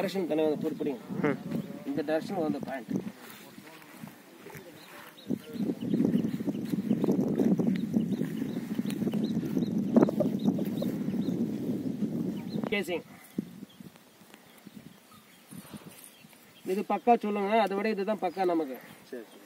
direction தானே வந்து பொறுப்படிங்க ம் இந்த டைரக்ஷன் வந்து பாயிண்ட் கேசிங் இது பக்கா சொல்லுங்க அதை விட இதுதான் பக்கா நமக்கு சரி சரி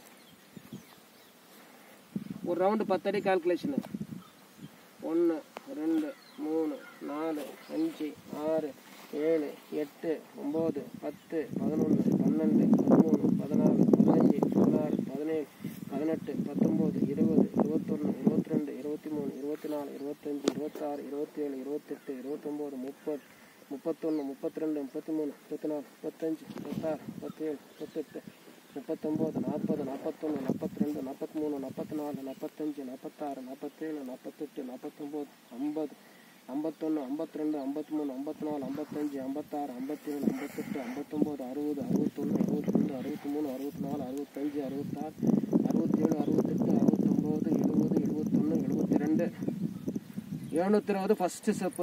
ஒரு ரவுண்டு பத்தடி கால்குலேஷனு ஒன்று ரெண்டு மூணு நாலு அஞ்சு ஆறு ஏழு எட்டு ஒம்பது பத்து பதினொன்று பன்னெண்டு பதிமூணு பதினாலு பதினஞ்சு பதினாறு பதினேழு பதினெட்டு பத்தொம்போது இருபது இருபத்தொன்று இருபத்தி ரெண்டு இருபத்தி மூணு இருபத்தி நாலு இருபத்தஞ்சு இருபத்தாறு இருபத்தேழு இருபத்தெட்டு இருபத்தொம்போது முப்பது முப்பத்தொன்று முப்பத்தி ரெண்டு முப்பத்தி மூணு முப்பத்தி நாலு முப்பத்தஞ்சு முப்பத்தாறு முப்பத்தேழு முப்பத்தெட்டு முப்பத்தொம்போது நாற்பது நாற்பத்தொன்று நாற்பத்தி ரெண்டு நாற்பத்தி மூணு நாற்பத்தி நாலு நாற்பத்தஞ்சு நாற்பத்தாறு நாற்பத்தேழு நாற்பத்தெட்டு நாற்பத்தொம்போது ஐம்பது ஐம்பத்தொன்று ஐம்பத்தி ரெண்டு ஐம்பத்தி மூணு ஐம்பத்தி நாலு ஐம்பத்தஞ்சு ஐம்பத்தாறு ஐம்பத்தேழு ஐம்பத்தெட்டு ஐம்பத்தொம்போது அறுபது அறுபத்தொன்று அறுபத்தி ரெண்டு அறுபத்தி மூணு அறுபத்தி நாலு அறுபத்தஞ்சு அறுபத்தாறு அறுபத்தேழு அறுபத்தெட்டு அறுபத்தொம்போது எழுபது எழுபத்தொன்று எழுபத்தி ரெண்டு எழுநூற்றி இருபது ஃபஸ்ட்டு ஸ்டெப்பு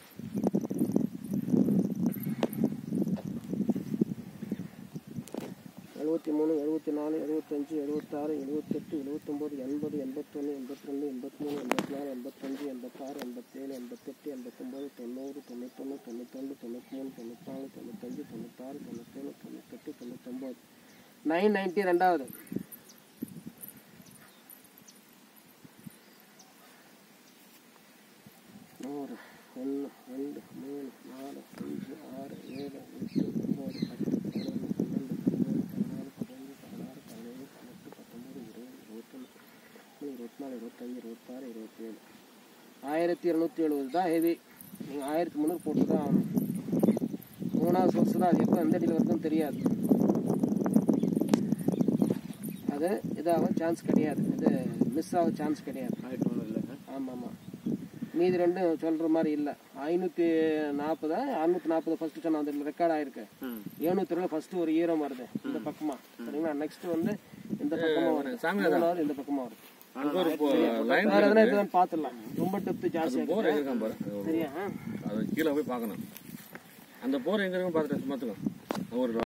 எழுபத்தி மூணு எழுபத்தி நாலு எழுபத்தஞ்சு எழுபத்தாறு எழுபத்தெட்டு எழுபத்தொம்போது எண்பது எண்பத்தொன்று எண்பத்தி ரெண்டு எண்பத்தி மூணு எண்பத்தி நாலு எண்பத்தஞ்சு எண்பத்தாறு எண்பத்தேழு எண்பத்தெட்டு எண்பத்தொம்போது தொண்ணூறு தொண்ணூத்தொன்று தொண்ணூத்தொன்று தொண்ணூற்றி மூணு தொண்ணூத்தாலு தொண்ணூத்தஞ்சு தொண்ணூத்தாறு தொண்ணூத்தேழு தொண்ணூத்தெட்டு தொண்ணூத்தொம்போது நைன் நைன்ட்டி ரெண்டாவது நூறு ஒன்று ரெண்டு மூணு நாலு அஞ்சு ஆறு ஏழு எட்டு ஒம்பது பத்து பதினொன்று பன்னெண்டு பதிமூணு பதினாலு பதினஞ்சு பதினாறு பதினேழு பதினெட்டு பத்தொம்பது இருபது இருபத்தொன்று இருபத்தி நாலு இருபத்தஞ்சு இருபத்தாறு இருபத்தேழு ஆயிரத்தி இரநூத்தி எழுபது தான் ஹெவி நீங்கள் ஆயிரத்தி முந்நூறு போட்டு தான் ஆகணும் மூணாவது சோர்ஸ் தான் அது எப்போ எந்த அடியில் வருதுன்னு தெரியாது அது இதாக சான்ஸ் கிடையாது இது மிஸ் ஆக சான்ஸ் கிடையாது ஆயிரத்தி ஒன்றும் இல்லை ஆமாம் ஆமாம் மீதி ரெண்டும் சொல்கிற மாதிரி இல்லை ஐநூற்றி நாற்பது அறுநூற்றி நாற்பது ஃபஸ்ட்டு சொன்ன அந்த ரெக்கார்ட் ஆயிருக்கு ம் எழுநூத்தி ரெண்டு ஃபர்ஸ்ட் ஒரு ஈரம் வருது இந்த பக்கமா சரிங்களா நெக்ஸ்ட் வந்து இந்த பக்கமா வருது சாமி மூணாவது இந்த பக்கமா வருது அங்கே ஒரு இப்போ லைன் வேற எதனா இதுதான் பார்த்துடலாம் ரொம்ப டெப்த் ஜாஸ்தியா போர் இருக்கு எங்க இருக்கான் பாரு அது ஒரு- சரியா அது கீழே போய் பார்க்கணும் அந்த போர் எங்க இருக்குன்னு பார்த்துட்டு பார்த்துக்கோ ஒரு